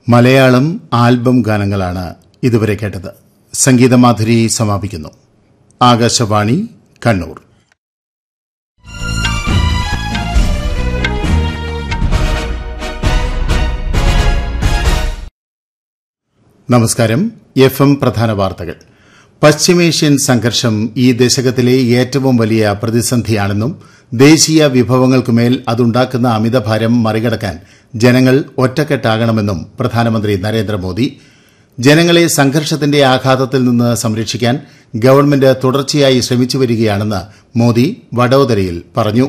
Malayalam album ഗാനങ്ങളാണ് ഇതുവരെ കേട്ടത് സംഗീതമാധുരി സമാപിക്കുന്നു ആകാശവാണി കണ്ണൂർ നമസ്കാരം എഫ് എം പ്രധാന വാർത്തകൾ പശ്ചിമേഷ്യൻ സംഘർഷം ഈ ദശകത്തിലെ ഏറ്റവും വലിയ പ്രതിസന്ധിയാണെന്നും ദേശീയ വിഭവങ്ങൾക്കുമേൽ അതുണ്ടാക്കുന്ന അമിതഭാരം മറികടക്കാൻ ജനങ്ങൾ ഒറ്റക്കെട്ടാകണമെന്നും പ്രധാനമന്ത്രി നരേന്ദ്രമോദി ജനങ്ങളെ സംഘർഷത്തിന്റെ ആഘാതത്തിൽ നിന്ന് സംരക്ഷിക്കാൻ ഗവൺമെന്റ് തുടർച്ചയായി ശ്രമിച്ചുവരികയാണെന്ന് മോദി വഡോദരയിൽ പറഞ്ഞു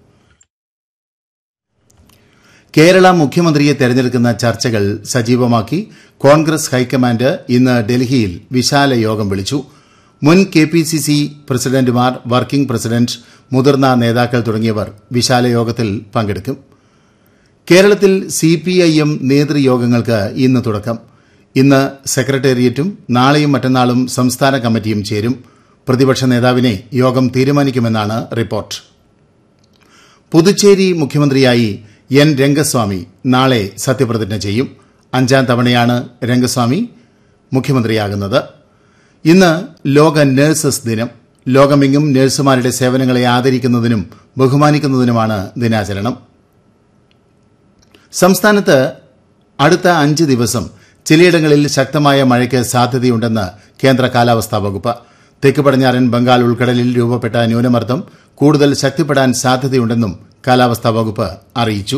കേരള മുഖ്യമന്ത്രിയെ തെരഞ്ഞെടുക്കുന്ന ചർച്ചകൾ സജീവമാക്കി കോൺഗ്രസ് ഹൈക്കമാൻഡ് ഇന്ന് ഡൽഹിയിൽ വിശാല യോഗം വിളിച്ചു മുൻ കെ പി സി സി പ്രസിഡന്റുമാർ വർക്കിംഗ് പ്രസിഡന്റ് മുതിർന്ന നേതാക്കൾ തുടങ്ങിയവർ വിശാല യോഗത്തിൽ പങ്കെടുക്കും കേരളത്തിൽ സിപിഐഎം നേതൃയോഗങ്ങൾക്ക് ഇന്ന് തുടക്കം ഇന്ന് സെക്രട്ടേറിയറ്റും നാളെയും മറ്റന്നാളും സംസ്ഥാന കമ്മിറ്റിയും ചേരും പ്രതിപക്ഷ നേതാവിനെ യോഗം തീരുമാനിക്കുമെന്നാണ് റിപ്പോർട്ട് പുതുച്ചേരി മുഖ്യമന്ത്രിയായി എൻ രംഗസ്വാമി നാളെ സത്യപ്രതിജ്ഞ ചെയ്യും അഞ്ചാം തവണയാണ് രംഗസ്വാമി മുഖ്യമന്ത്രിയാകുന്നത് ഇന്ന് ലോക നഴ്സസ് ദിനം ലോകമെങ്ങും നഴ്സുമാരുടെ സേവനങ്ങളെ ആദരിക്കുന്നതിനും ബഹുമാനിക്കുന്നതിനുമാണ് ദിനാചരണം സംസ്ഥാനത്ത് അടുത്ത അഞ്ച് ദിവസം ചിലയിടങ്ങളിൽ ശക്തമായ മഴയ്ക്ക് സാധ്യതയുണ്ടെന്ന് കേന്ദ്ര കാലാവസ്ഥാ വകുപ്പ് തെക്ക് പടിഞ്ഞാറൻ ബംഗാൾ ഉൾക്കടലിൽ രൂപപ്പെട്ട ന്യൂനമർദ്ദം കൂടുതൽ ശക്തിപ്പെടാൻ സാധ്യതയുണ്ടെന്നും കാലാവസ്ഥാ വകുപ്പ് അറിയിച്ചു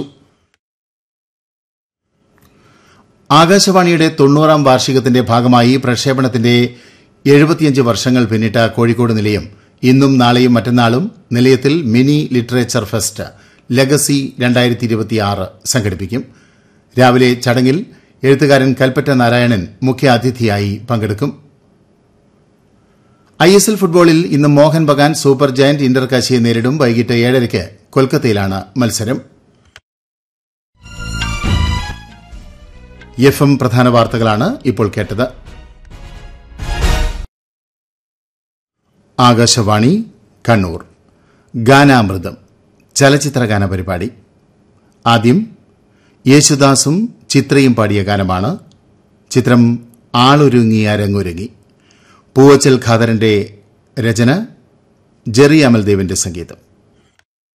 ആകാശവാണിയുടെ തൊണ്ണൂറാം വാർഷികത്തിന്റെ ഭാഗമായി പ്രക്ഷേപണത്തിന്റെ എഴുപത്തിയഞ്ച് വർഷങ്ങൾ പിന്നിട്ട കോഴിക്കോട് നിലയം ഇന്നും നാളെയും മറ്റന്നാളും നിലയത്തിൽ മിനി ലിറ്ററേച്ചർ ഫെസ്റ്റ് ലെഗസി രണ്ടായിരത്തി ഇരുപത്തിയാറ് സംഘടിപ്പിക്കും രാവിലെ ചടങ്ങിൽ എഴുത്തുകാരൻ കൽപ്പറ്റ നാരായണൻ മുഖ്യ അതിഥിയായി പങ്കെടുക്കും ഐ എസ് എൽ ഫുട്ബോളിൽ ഇന്ന് Mohun Bagan super giant inter കാശിയെ നേരിടും വൈകിട്ട് ഏഴരയ്ക്ക് കൊൽക്കത്തയിലാണ് മത്സരം എഫ് എം പ്രധാന വാർത്തകളാണ് ഇപ്പോൾ കേട്ടത് ആകാശവാണി കണ്ണൂർ ഗാനാമൃതം ചലച്ചിത്ര ഗാന പരിപാടി ആദ്യം യേശുദാസും ചിത്രയും പാടിയ ഗാനമാണ് ചിത്രം ആളൊരുങ്ങി അരങ്ങൊരുങ്ങി പൂവച്ചൽ ഖാദറിന്റെ രചന ജെറി അമൽദേവിന്റെ സംഗീതം